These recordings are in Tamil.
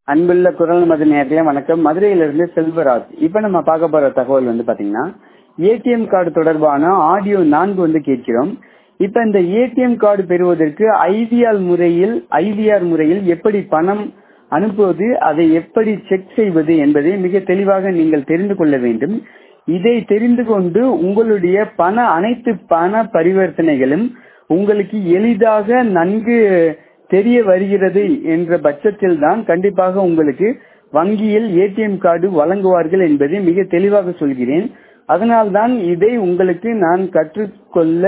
அன்புள்ள குரல் மத நேர்களே வணக்கம் மதுரையிலிருந்து செல்வராஜ் இப்ப நம்ம பார்க்க போற தகவல் வந்து பாத்தீங்கன்னா ஏடிஎம் கார்டு தொடர்பான ஆடியோ நான்கு வந்து கேட்கிறோம் இப்ப இந்த ஏடிஎம் கார்டு பெறுவதற்கு ஐவிஆர் முறையில் ஐவிஆர் முறையில் எப்படி பணம் அனுப்புவது அதை எப்படி செக் செய்வது என்பதை மிக தெளிவாக நீங்கள் தெரிந்து கொள்ள வேண்டும் இதை தெரிந்து கொண்டு உங்களுடைய பண அனைத்து பண பரிவர்த்தனைகளும் உங்களுக்கு எளிதாக நன்கு தெரிய வருகிறது என்ற பட்சத்தில் தான் கண்டிப்பாக உங்களுக்கு வங்கியில் ஏடிஎம் கார்டு வழங்குவார்கள் என்பதை மிக தெளிவாக சொல்கிறேன் அதனால்தான் இதை உங்களுக்கு நான் கற்றுக்கொள்ள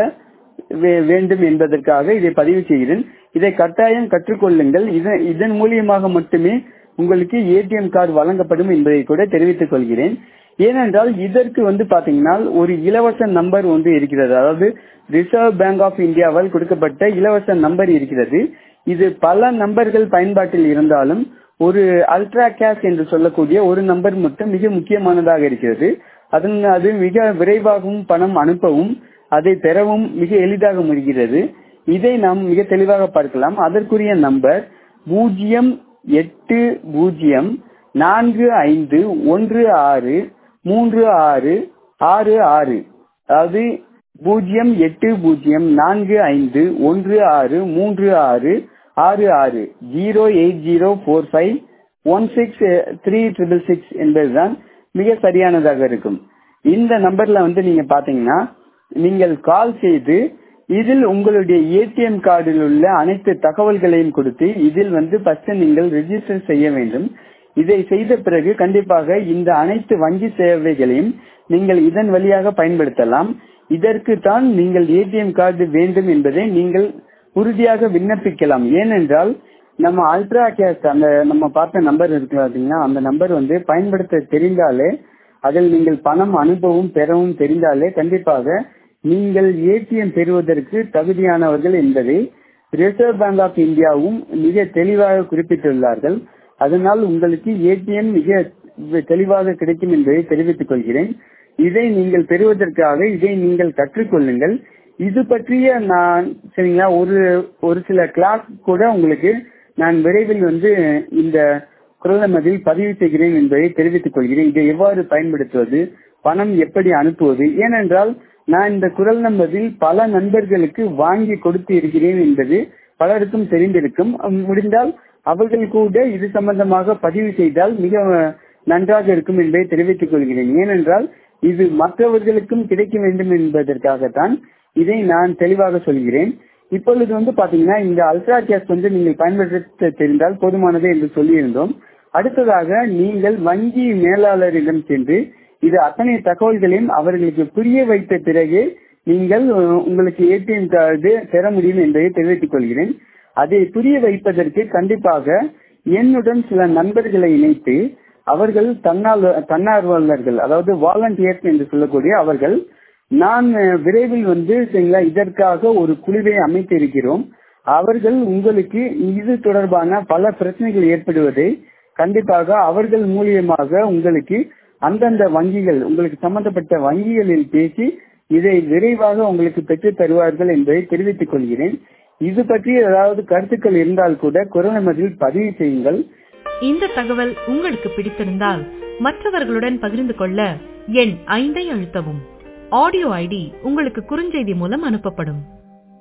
வேண்டும் என்பதற்காக இதை பதிவு செய்கிறேன் இதை கட்டாயம் கற்றுக்கொள்ளுங்கள் இதன் மூலியமாக மட்டுமே உங்களுக்கு ஏடிஎம் கார்டு வழங்கப்படும் என்பதை கூட தெரிவித்துக் கொள்கிறேன் ஏனென்றால் இதற்கு வந்து பாத்தீங்கன்னா ஒரு இலவச நம்பர் ஒன்று இருக்கிறது அதாவது ரிசர்வ் பேங்க் ஆஃப் இந்தியாவால் கொடுக்கப்பட்ட இலவச நம்பர் இருக்கிறது இது பல நம்பர்கள் பயன்பாட்டில் இருந்தாலும் ஒரு அல்ட்ரா கேஷ் என்று சொல்லக்கூடிய ஒரு நம்பர் மட்டும் மிக முக்கியமானதாக இருக்கிறது அதன் அது மிக விரைவாகவும் பணம் அனுப்பவும் அதை பெறவும் மிக எளிதாக முடிகிறது இதை நாம் மிக தெளிவாக பார்க்கலாம் அதற்குரிய நம்பர் பூஜ்ஜியம் எட்டு பூஜ்ஜியம் நான்கு ஐந்து ஒன்று ஆறு மூன்று ஆறு ஆறு ஆறு அதாவது பூஜ்ஜியம் எட்டு பூஜ்ஜியம் நான்கு ஐந்து ஒன்று ஆறு மூன்று ஆறு ஆறு ஆறு zero eight zero four five one six three triple six என்பதுதான் மிக சரியானதாக இருக்கும் இந்த நம்பர்ல வந்து நீங்க பாத்தீங்கன்னா நீங்கள் கால் செய்து இதில் உங்களுடைய ஏடிஎம் கார்டில் உள்ள அனைத்து தகவல்களையும் கொடுத்து இதில் வந்து ஃபர்ஸ்ட் நீங்கள் ரெஜிஸ்டர் செய்ய வேண்டும் இதை செய்த பிறகு கண்டிப்பாக இந்த அனைத்து வங்கி சேவைகளையும் நீங்கள் இதன் வழியாக பயன்படுத்தலாம் இதற்கு தான் நீங்கள் ஏடிஎம் கார்டு வேண்டும் என்பதை நீங்கள் உறுதியாக விண்ணப்பிக்கலாம் ஏனென்றால் நம்ம அல்ட்ரா கேஷ் அந்த நம்ம பார்த்த நம்பர் இருக்கு பாத்தீங்கன்னா அந்த நம்பர் வந்து பயன்படுத்த தெரிந்தாலே அதில் நீங்கள் பணம் அனுப்பவும் பெறவும் தெரிந்தாலே கண்டிப்பாக நீங்கள் ஏடிஎம் பெறுவதற்கு தகுதியானவர்கள் என்பதை ரிசர்வ் பேங்க் ஆஃப் இந்தியாவும் மிக தெளிவாக குறிப்பிட்டுள்ளார்கள் அதனால் உங்களுக்கு ஏடிஎம் மிக தெளிவாக கிடைக்கும் என்பதை தெரிவித்துக் கொள்கிறேன் இதை நீங்கள் பெறுவதற்காக இதை நீங்கள் கற்றுக்கொள்ளுங்கள் இது பற்றிய நான் சரிங்களா ஒரு ஒரு சில கிளாஸ் கூட உங்களுக்கு நான் விரைவில் வந்து இந்த குரலமதில் பதிவு செய்கிறேன் என்பதை தெரிவித்துக் கொள்கிறேன் இதை எவ்வாறு பயன்படுத்துவது பணம் எப்படி அனுப்புவது ஏனென்றால் நான் இந்த குரல் நம்பரில் பல நண்பர்களுக்கு வாங்கி கொடுத்து இருக்கிறேன் என்பது பலருக்கும் தெரிந்திருக்கும் முடிந்தால் அவர்கள் கூட இது சம்பந்தமாக பதிவு செய்தால் மிக நன்றாக இருக்கும் என்பதை தெரிவித்துக் கொள்கிறேன் ஏனென்றால் இது மற்றவர்களுக்கும் கிடைக்க வேண்டும் என்பதற்காகத்தான் இதை நான் தெளிவாக சொல்கிறேன் இப்பொழுது வந்து பாத்தீங்கன்னா இந்த அல்ட்ரா கேஷ் வந்து நீங்கள் பயன்படுத்த தெரிந்தால் போதுமானது என்று சொல்லியிருந்தோம் அடுத்ததாக நீங்கள் வங்கி மேலாளரிடம் சென்று இது அத்தனை தகவல்களையும் அவர்களுக்கு புரிய வைத்த பிறகு நீங்கள் உங்களுக்கு ஏடிஎம் கார்டு பெற முடியும் என்பதை தெரிவித்துக் கொள்கிறேன் அதை புரிய வைப்பதற்கு கண்டிப்பாக என்னுடன் சில நண்பர்களை இணைத்து அவர்கள் தன்னால் தன்னார்வலர்கள் அதாவது வாலண்டியர்ஸ் என்று சொல்லக்கூடிய அவர்கள் நான் விரைவில் வந்து இதற்காக ஒரு குழுவை அமைத்து இருக்கிறோம் அவர்கள் உங்களுக்கு இது தொடர்பான பல பிரச்சனைகள் ஏற்படுவதை கண்டிப்பாக அவர்கள் மூலியமாக உங்களுக்கு அந்தந்த வங்கிகள் உங்களுக்கு சம்பந்தப்பட்ட வங்கிகளில் பேசி இதை விரைவாக உங்களுக்கு பெற்று தருவார்கள் என்பதை தெரிவித்துக் கொள்கிறேன் இது பற்றி ஏதாவது கருத்துக்கள் இருந்தால் கூட குரலமதில் பதிவு செய்யுங்கள் இந்த தகவல் உங்களுக்கு பிடித்திருந்தால் மற்றவர்களுடன் பகிர்ந்து கொள்ள எண் ஐந்தை அழுத்தவும் ஆடியோ ஐடி உங்களுக்கு குறுஞ்செய்தி மூலம் அனுப்பப்படும்